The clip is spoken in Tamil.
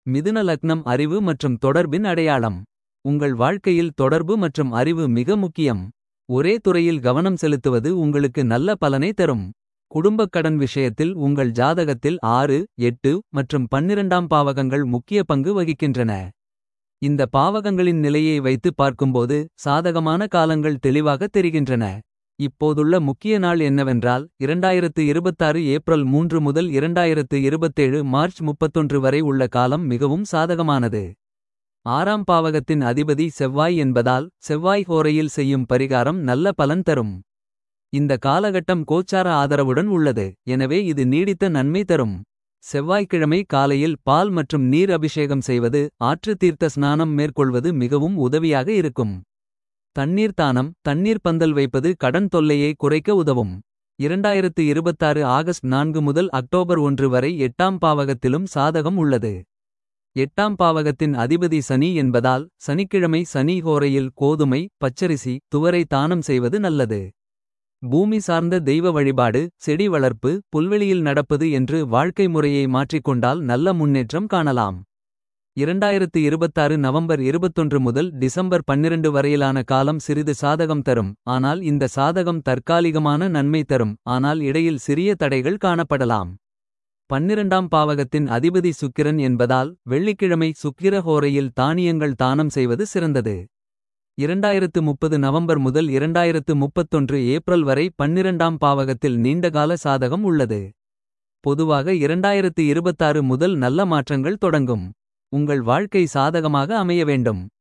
மிதுன லக்னம் அறிவு மற்றும் தொடர்பின் அடையாளம். உங்கள் வாழ்க்கையில் தொடர்பு மற்றும் அறிவு மிக முக்கியம். ஒரே துறையில் கவனம் செலுத்துவது உங்களுக்கு நல்ல பலனை தரும். குடும்பக் கடன் விஷயத்தில் உங்கள் ஜாதகத்தில் ஆறு எட்டு மற்றும் பன்னிரண்டாம் பாவகங்கள் முக்கிய பங்கு வகிக்கின்றன. இந்த பாவகங்களின் நிலையை வைத்து பார்க்கும்போது சாதகமான காலங்கள் தெளிவாக தெரிகின்றன. இப்போதுள்ள முக்கிய நாள் என்னவென்றால் 2026 ஏப்ரல் 3 முதல் 2027 மார்ச் 31 வரை உள்ள காலம் மிகவும் சாதகமானது. ஆறாம் பாவகத்தின் அதிபதி செவ்வாய் என்பதால் செவ்வாய் ஹோரையில் செய்யும் பரிகாரம் நல்ல பலன் தரும். இந்த காலகட்டம் கோச்சார ஆதரவுடன் உள்ளது எனவே இது நீடித்த நன்மை தரும். செவ்வாய்க்கிழமை காலையில் பால் மற்றும் நீர் அபிஷேகம் செய்வது ஆற்று தீர்த்த ஸ்நானம் மேற்கொள்வது மிகவும் உதவியாக இருக்கும். தண்ணீர் தானம் தண்ணீர் பந்தல் வைப்பது கடன் தொல்லையை குறைக்க உதவும். 2026 ஆகஸ்ட் 4 முதல் அக்டோபர் 1 வரை எட்டாம் பாவகத்திலும் சாதகம் உள்ளது. எட்டாம் பாவகத்தின் அதிபதி சனி என்பதால் சனிக்கிழமை சனி ஹோரையில் கோதுமை பச்சரிசி துவரை தானம் செய்வது நல்லது. பூமி சார்ந்த தெய்வ வழிபாடு செடி வளர்ப்பு புல்வெளியில் நடப்பது என்று வாழ்க்கை முறையை மாற்றிக்கொண்டால் நல்ல முன்னேற்றம் காணலாம். 2026 நவம்பர் 21 முதல் டிசம்பர் 12 வரையிலான காலம் சிறிது சாதகம் தரும். ஆனால் இந்த சாதகம் தற்காலிகமான நன்மை தரும் ஆனால் இடையில் சிறிய தடைகள் காணப்படலாம். பன்னிரண்டாம் பாவகத்தின் அதிபதி சுக்கிரன் என்பதால் வெள்ளிக்கிழமை சுக்கிர ஹோரையில் தானியங்கள் தானம் செய்வது சிறந்தது. 2030 நவம்பர் முதல் 2031 ஏப்ரல் வரை பன்னிரண்டாம் பாவகத்தில் நீண்டகால சாதகம் உள்ளது. பொதுவாக 2026 முதல் நல்ல மாற்றங்கள் தொடங்கும். உங்கள் வாழ்க்கை சாதகமாக அமைய வேண்டும்.